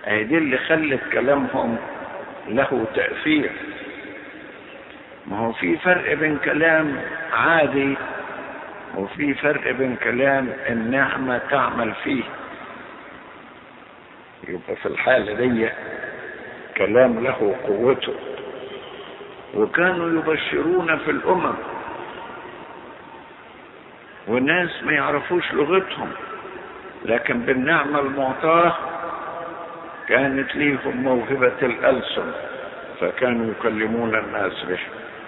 اهي دي اللي خلت كلامهم له تأثير ما هو في فرق بين كلام عادي وفي فرق بين كلام النعمة تعمل فيه يبقى في الحالة دي كلام له قوته وكانوا يبشرون في الأمم والناس ما يعرفوش لغتهم لكن بالنعمة المعطاة كانت ليهم موهبة الألسن فكانوا يكلمون الناس به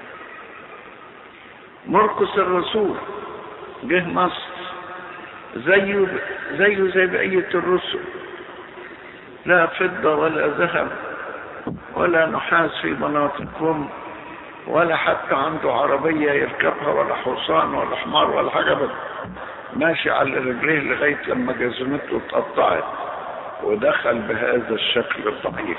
مرقس الرسول جه مصر زيه زيه زي بقية الرسل لا فضة ولا ذهب ولا نحاس في مناطقهم ولا حتى عنده عربية يركبها ولا حصان ولا حمار ولا حاجة بس ماشي على رجليه لغاية لما جزمته اتقطعت ودخل بهذا الشكل الضعيف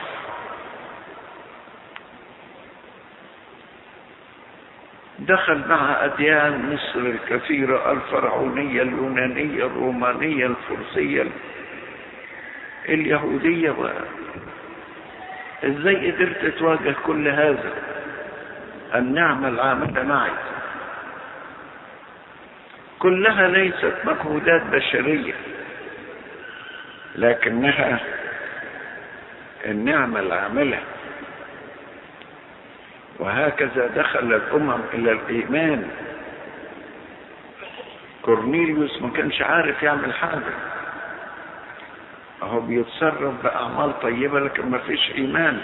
دخل مع أديان مصر الكثيرة الفرعونية اليونانية الرومانية الفرسية اليهودية و... ازاي قدرت تواجه كل هذا النعمة العاملة معي كلها ليست مجهودات بشرية لكنها النعمة العاملة وهكذا دخل الأمم إلى الإيمان كورنيليوس ما كانش عارف يعمل حاجة هو بيتصرف بأعمال طيبة لكن ما فيش إيمان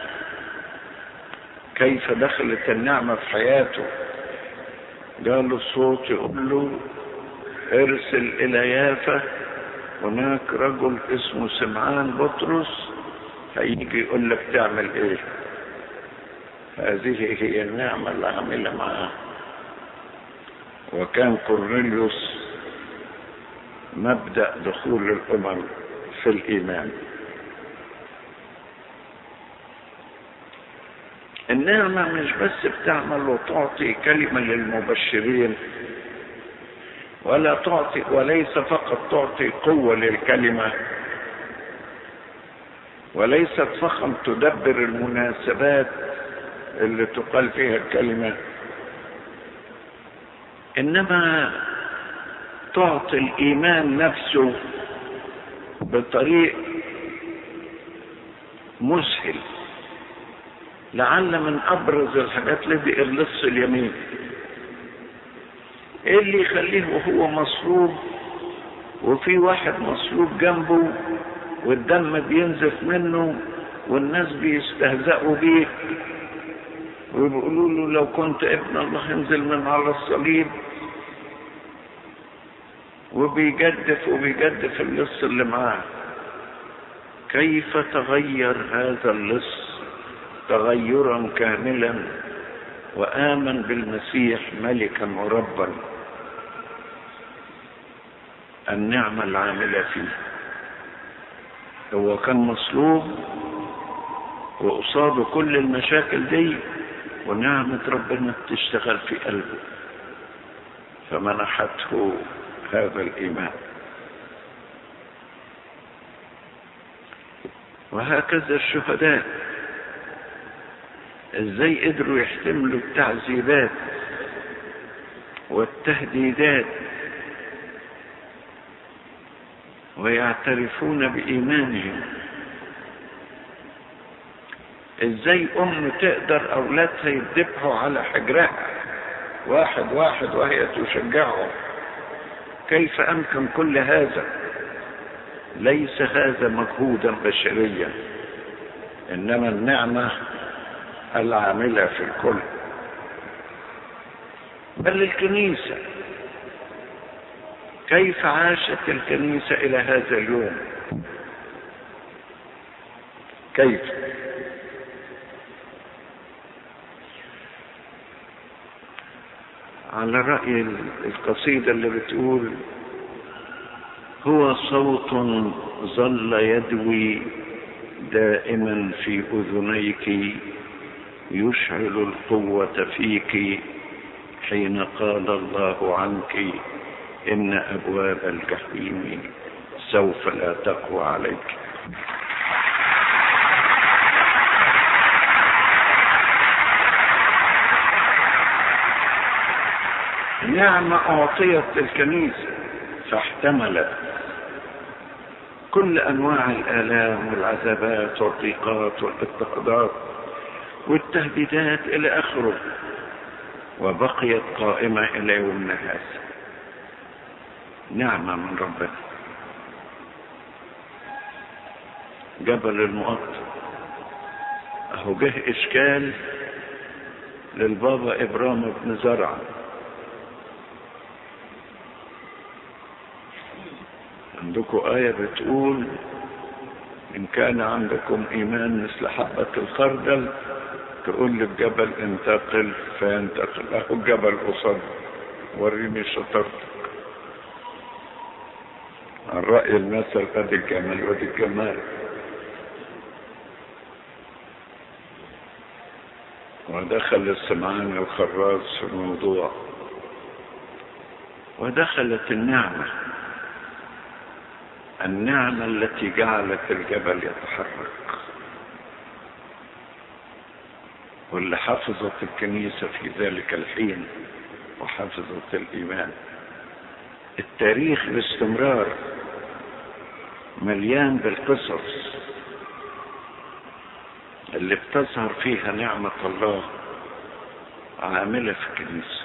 كيف دخلت النعمة في حياته قال الصوت يقول له ارسل إلى يافا هناك رجل اسمه سمعان بطرس هيجي يقول لك تعمل ايه هذه هي النعمة اللي عملها معاه وكان كورنيليوس مبدأ دخول الأمم في الإيمان النعمة مش بس بتعمل وتعطي كلمة للمبشرين ولا تعطي وليس فقط تعطي قوة للكلمة وليست فقط تدبر المناسبات اللي تقال فيها الكلمة إنما تعطي الإيمان نفسه بطريق مسهل لعل من أبرز الحاجات التي اللص اليمين ايه اللي يخليه وهو مصلوب وفي واحد مصلوب جنبه والدم بينزف منه والناس بيستهزئوا بيه ويقولوا له لو كنت ابن الله انزل من على الصليب وبيجدف وبيجدف اللص اللي معاه كيف تغير هذا اللص تغيرا كاملا وآمن بالمسيح ملكا وربا النعمة العاملة فيه هو كان مصلوب وقصاده كل المشاكل دي ونعمة ربنا تشتغل في قلبه فمنحته هذا الإيمان وهكذا الشهداء ازاي قدروا يحتملوا التعذيبات والتهديدات ويعترفون بإيمانهم ازاي ام تقدر اولادها يذبحوا على حجرها واحد واحد وهي تشجعهم كيف امكن كل هذا ليس هذا مجهودا بشريا انما النعمه العامله في الكل بل الكنيسه كيف عاشت الكنيسه الى هذا اليوم كيف على رأي القصيدة اللي بتقول هو صوت ظل يدوي دائما في أذنيك يشعل القوة فيك حين قال الله عنك إن أبواب الجحيم سوف لا تقوى عليك نعمة أعطيت للكنيسة فاحتملت كل أنواع الآلام والعذابات والضيقات والاضطهادات والتهديدات إلى آخره وبقيت قائمة إلى يومنا هذا نعمة من ربنا جبل المقطم اهو جه اشكال للبابا ابرام بن زرع عندكم آية بتقول إن كان عندكم إيمان مثل حبة الخردل تقول للجبل انتقل فينتقل أهو الجبل قصد وريني شطرتك عن رأي المثل ادي الجمال ودي الجمال ودخل السمعان الخراز في الموضوع ودخلت النعمة النعمة التي جعلت الجبل يتحرك واللي حفظت الكنيسة في ذلك الحين وحفظت الإيمان التاريخ باستمرار مليان بالقصص اللي بتظهر فيها نعمة الله عاملة في الكنيسة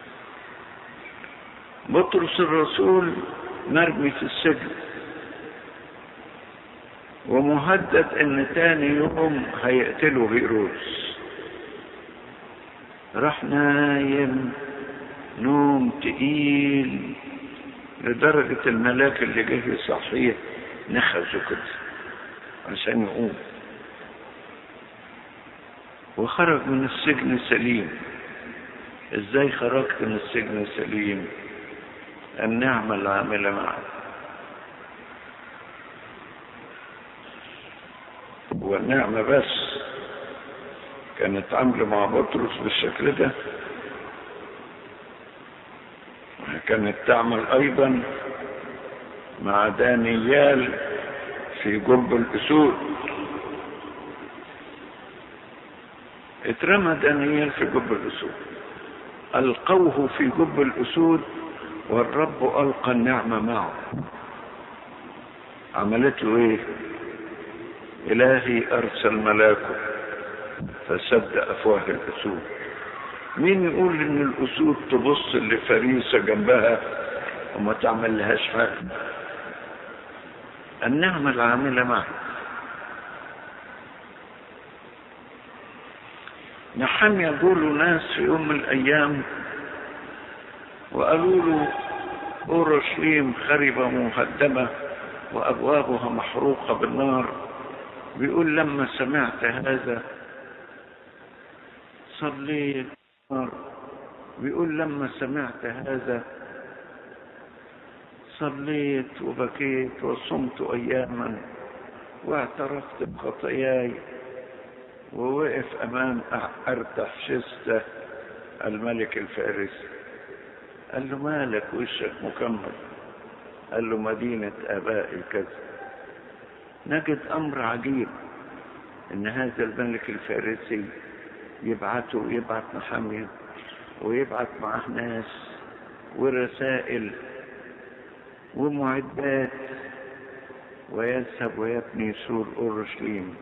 بطرس الرسول مرمي في السجن ومهدد ان تاني يوم هيقتلوا هيروس راح نايم نوم تقيل لدرجة الملاك اللي جه يصحيه نخزه كده عشان يقوم وخرج من السجن سليم ازاي خرجت من السجن سليم النعمة العاملة معك والنعمة بس كانت عاملة مع بطرس بالشكل ده كانت تعمل ايضا مع دانيال في جب الاسود اترمى دانيال في جب الاسود القوه في جب الاسود والرب القى النعمه معه عملت له ايه الهي ارسل ملاكه فسد افواه الاسود مين يقول ان الاسود تبص لفريسه جنبها وما تعمل لهاش حاجه النعمه العامله معه نحن يقول ناس في يوم من الايام وقالوا له اورشليم خربه مهدمه وابوابها محروقه بالنار بيقول لما سمعت هذا صليت بيقول لما سمعت هذا صليت وبكيت وصمت اياما واعترفت بخطاياي ووقف امام ارتحشسته الملك الفارسي قال له مالك وشك مكمل قال له مدينة ابائي كذا نجد امر عجيب ان هذا الملك الفارسي يبعته يبعت محمد ويبعت معاه ناس ورسائل ومعدات ويذهب ويبني سور اورشليم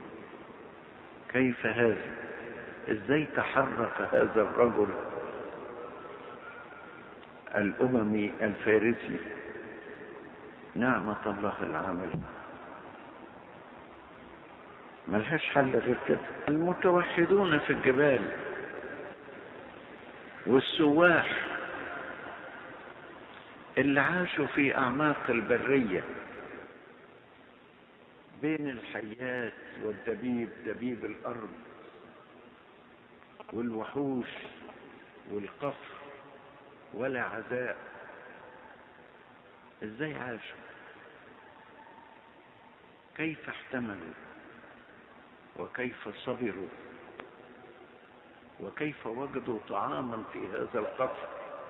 كيف هذا ازاي تحرك هذا الرجل الاممي الفارسي نعمة الله العامل ملهاش حل غير كده المتوحدون في الجبال والسواح اللي عاشوا في اعماق البريه بين الحيات والدبيب دبيب الارض والوحوش والقفر ولا عزاء ازاي عاشوا كيف احتملوا وكيف صبروا وكيف وجدوا طعاما في هذا القفر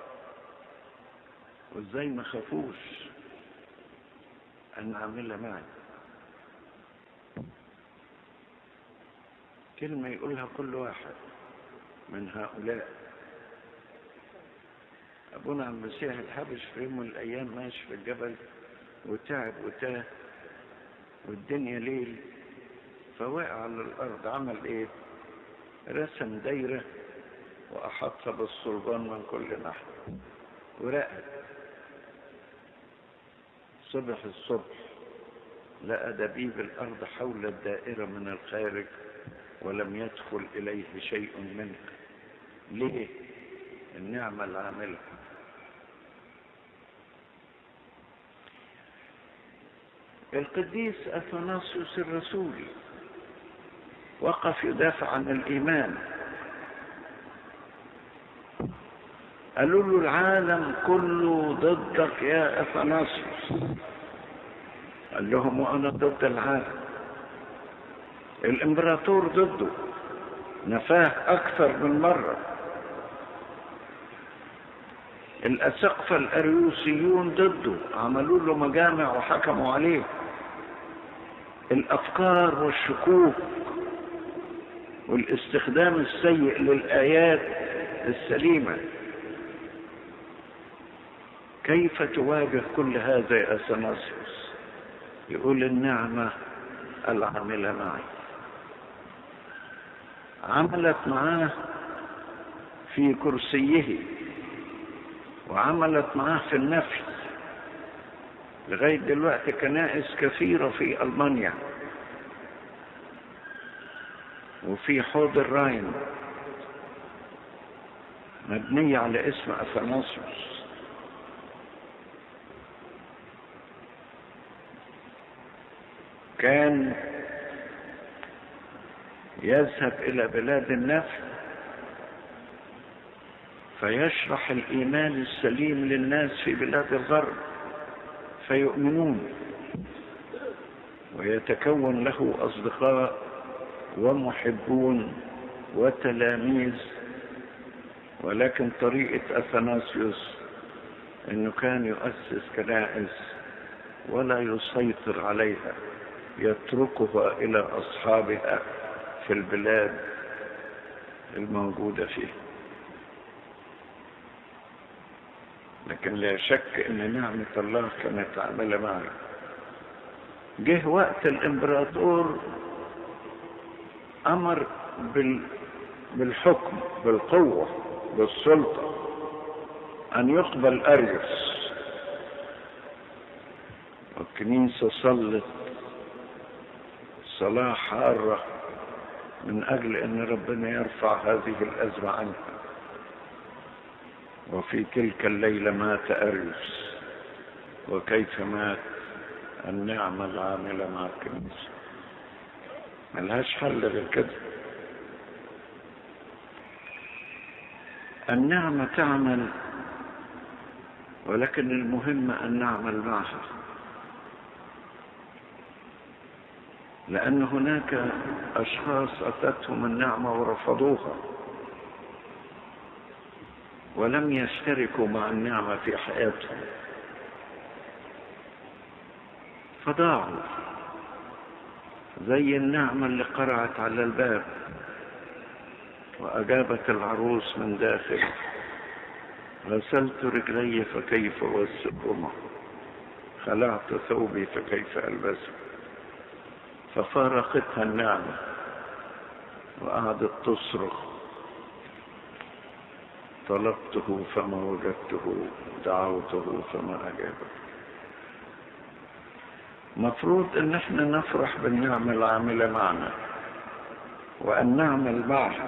وازاي ما خافوش ان اعمل معي كلمة يقولها كل واحد من هؤلاء أبونا عم المسيح الحبش في يوم من الأيام ماشي في الجبل وتعب وتاه والدنيا ليل فوقع على الأرض عمل إيه؟ رسم دايرة وأحطها بالصلبان من كل ناحية ورقد صبح الصبح لقى دبيب الأرض حول الدائرة من الخارج ولم يدخل إليه شيء منه ليه؟ النعمة العاملة القديس أثناسيوس الرسولي وقف يدافع عن الإيمان قالوا له العالم كله ضدك يا أثناسيوس قال لهم وأنا ضد العالم الإمبراطور ضده نفاه أكثر من مرة الأسقفة الأريوسيون ضده عملوا له مجامع وحكموا عليه الأفكار والشكوك والاستخدام السيء للآيات السليمة كيف تواجه كل هذا يا أثناسيوس يقول النعمة العاملة معي عملت معاه في كرسيه وعملت معاه في النفي لغاية دلوقتي كنائس كثيرة في ألمانيا وفي حوض الراين مبنية على اسم أثناسيوس كان يذهب إلى بلاد النفي فيشرح الإيمان السليم للناس في بلاد الغرب فيؤمنون ويتكون له أصدقاء ومحبون وتلاميذ ولكن طريقة أثناسيوس أنه كان يؤسس كنائس ولا يسيطر عليها يتركها إلى أصحابها في البلاد الموجودة فيه لكن لا شك ان نعمة الله كانت عاملة معي جه وقت الامبراطور امر بال بالحكم بالقوة بالسلطة ان يقبل اريوس والكنيسة صلت صلاة حارة من اجل ان ربنا يرفع هذه الازمة عنها وفي تلك الليلة مات أريوس وكيف مات النعمة العاملة مع الكنيسة ملهاش حل غير كده النعمة تعمل ولكن المهم أن نعمل معها لأن هناك أشخاص أتتهم النعمة ورفضوها ولم يشتركوا مع النعمة في حياتهم فضاعوا زي النعمة اللي قرعت على الباب وأجابت العروس من داخل غسلت رجلي فكيف أوسقهما خلعت ثوبي فكيف ألبسه ففارقتها النعمة وقعدت تصرخ طلبته فما وجدته دعوته فما أجابه مفروض ان احنا نفرح بالنعمة العاملة معنا وان نعمل معها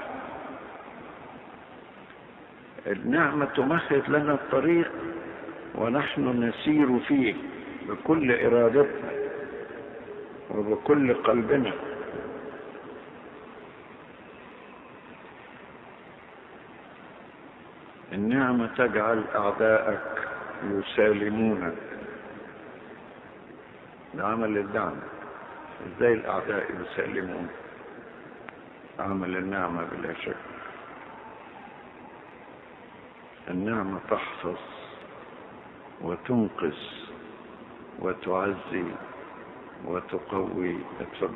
النعمة تمهد لنا الطريق ونحن نسير فيه بكل ارادتنا وبكل قلبنا النعمة تجعل أعداءك يسالمونك عمل الدعم ازاي الأعداء يسالمون عمل النعمة بلا شك النعمة تحفظ وتنقذ وتعزي وتقوي اتفضل